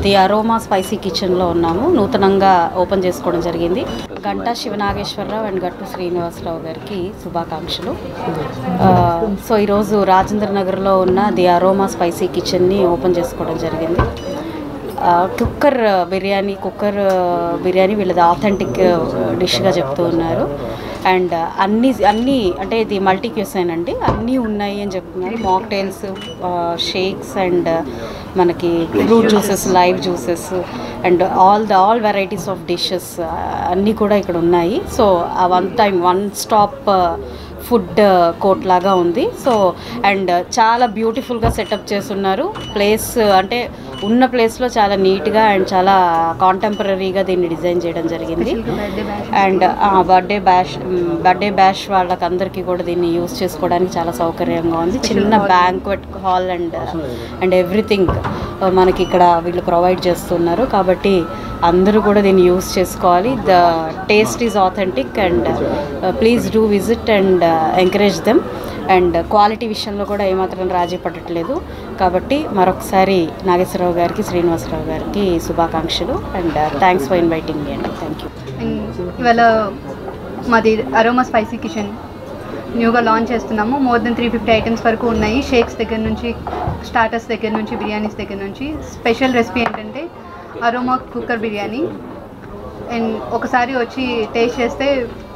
the Aroma spicy కిచెన్లో ఉన్నాము నూతనంగా ఓపెన్ చేసుకోవడం జరిగింది గంటా శివనాగేశ్వరరావు అండ్ గట్టు శ్రీనివాసరావు గారికి శుభాకాంక్షలు ఆ, సో ఈరోజు రాజేంద్ర నగర్లో ఉన్న ది అరోమా స్పైసీ కిచెన్ని ఓపెన్ చేసుకోవడం జరిగింది ఆ, కుక్కర్ బిర్యానీ కుక్కర్ బిర్యానీ వీళ్ళది ఆథెంటిక్ డిష్గా చెప్తూ ఉన్నారు అండ్ అన్ని అన్నీ అంటే ఇది మల్టీ క్యూసైన్ అండి అన్నీ ఉన్నాయి అని చెప్తున్నారు మాక్టైల్స్ షేక్స్ అండ్ మనకి fruit juices live juices and all the all varieties of dishes అన్నీ కూడా ఇక్కడ ఉన్నాయి so uh one time one stop food court లాగా ఉంది సో అండ్ చాలా బ్యూటిఫుల్గా సెటప్ చేస్తున్నారు ప్లేస్ అంటే ఉన్న ప్లేస్లో చాలా నీట్గా అండ్ చాలా కాంటెంపరీగా దీన్ని డిజైన్ చేయడం జరిగింది and birthday bash birthday bash వాళ్ళకి అందరికీ కూడా దీన్ని యూస్ చేసుకోవడానికి చాలా సౌకర్యంగా ఉంది చిన్న banquet hall and and everything మనకి ఇక్కడ వీళ్ళు ప్రొవైడ్ చేస్తున్నారు కాబట్టి అందరూ కూడా దీన్ని యూస్ చేసుకోవాలి the taste is authentic and please do visit and encourage them and quality విషయంలో కూడా ఏమాత్రం రాజీ పడట్లేదు కాబట్టి మరొకసారి నాగేశ్వరరావు గారికి శ్రీనివాసరావు గారికి శుభాకాంక్షలు and thanks for inviting me అండి థ్యాంక్ యూ అండ్ ఇవాళ మాది అరోమా స్పైసీ కిచెన్ న్యూగా లాంచ్ చేస్తున్నాము more than three fifty items వరకు ఉన్నాయి షేక్స్ దగ్గర నుంచి స్టార్టర్స్ దగ్గర నుంచి బిర్యానీస్ దగ్గర నుంచి స్పెషల్ రెసిపీ ఏంటంటే అరోమా కుక్కర్ బిర్యానీ అండ్ ఒకసారి వచ్చి టేస్ట్ చేస్తే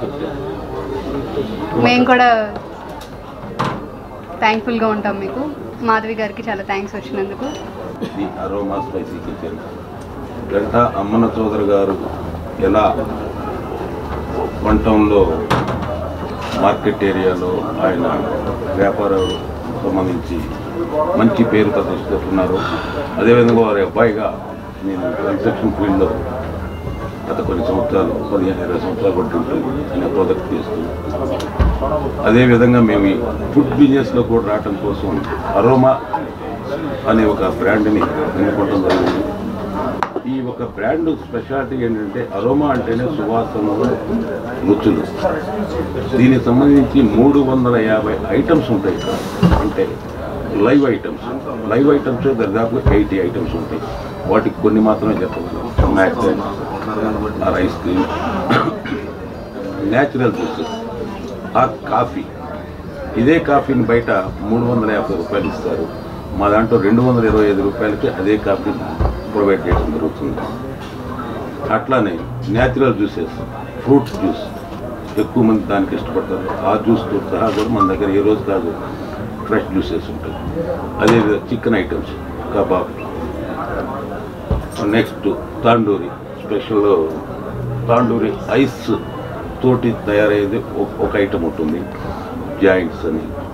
మేము కూడా థ్యాంక్ఫుల్గా ఉంటాం మీకు మాధవి గారికి చాలా థ్యాంక్స్ వచ్చినందుకు ది అరోమా స్పైసీ కిచెన్ గంట అమ్మన చౌదరి గారు ఎలా వంటంలో మార్కెట్ ఏరియాలో ఆయన వ్యాపారం సంబంధించి మంచి పేరు ప్రదర్శిస్తున్నారు అదేవిధంగా వారి అబ్బాయిగా నేను కన్స్ట్రక్షన్ ఫీల్డ్లో గత కొన్ని సంవత్సరాలు పదిహేను ఇరవై సంవత్సరాలు బట్టి ఉంటుంది ఆయన ప్రాజెక్ట్ చేస్తూ అదేవిధంగా మేము ఈ ఫుడ్ బిజినెస్లో కూడా రావడం కోసం అరోమా అనే ఒక బ్రాండ్ని ఎన్నుకోవడం జరిగింది ఈ ఒక బ్రాండ్ స్పెషాలిటీ ఏంటంటే అరోమా అంటేనే సువాసనలు రుచులు దీనికి సంబంధించి మూడు వందల యాభై ఐటమ్స్ ఉంటాయి ఇక్కడ అంటే లైవ్ ఐటమ్స్ లైవ్ ఐటమ్స్ దాదాపు ఎయిటీ ఐటమ్స్ ఉంటాయి వాటికి కొన్ని మాత్రమే చెప్పగలం max ice cream natural juices uh coffee ఇదే కాఫీని బయట మూడు వందల యాభై రూపాయలు ఇస్తారు మా దాంట్లో రెండు వందల ఇరవై ఐదు రూపాయలకి అదే కాఫీ ప్రొవైడ్ చేయడం జరుగుతుంది అట్లానే న్యాచురల్ జ్యూసెస్ ఫ్రూట్ జ్యూస్ ఎక్కువ మంది దానికి ఇష్టపడతారు ఆ జ్యూస్తో సహా కూడా మన దగ్గర ఏ రోజు కాదు ఫ్రెష్ జ్యూసెస్ ఉంటాయి అదే chicken items kebab next tandoori special tandoori ice తోటి తయారయ్యేది ఒక- ఒక ఐటమ్ ఉంటుంది జాయింట్స్ అని